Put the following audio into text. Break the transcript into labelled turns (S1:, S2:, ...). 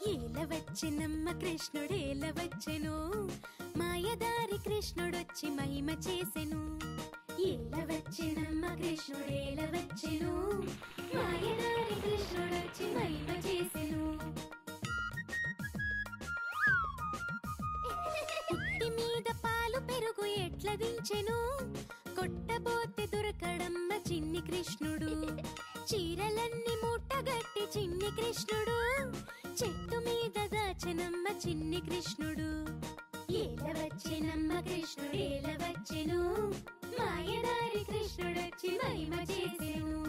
S1: ఏల వచ్చినమ్మ కృష్ణుడేల వచ్చెను మాయదారి కృష్ణుడొచ్చి మహిమ చేసెను ఏల వచ్చినమ్మ కృష్ణుడేల వచ్చెను మాయదారి కృష్ణుడొచ్చి మహిమ చేసెను పుట్టి మీద పాలు పెరుగు ఎట్ల దించెను కొట్టబోతే దొరకడమ్మ చిన్ని కృష్ణుడు చీరలన్నీ మూటగట్టి చిన్ని కృష్ణుడు చెట్టు మీద దాచెనమ్మ చిన్ని కృష్ణుడు ఏల వచ్చినమ్మ కృష్ణుడు ఏల వచ్చెను మాయదారి కృష్ణుడొచ్చి మహిమ చేసెను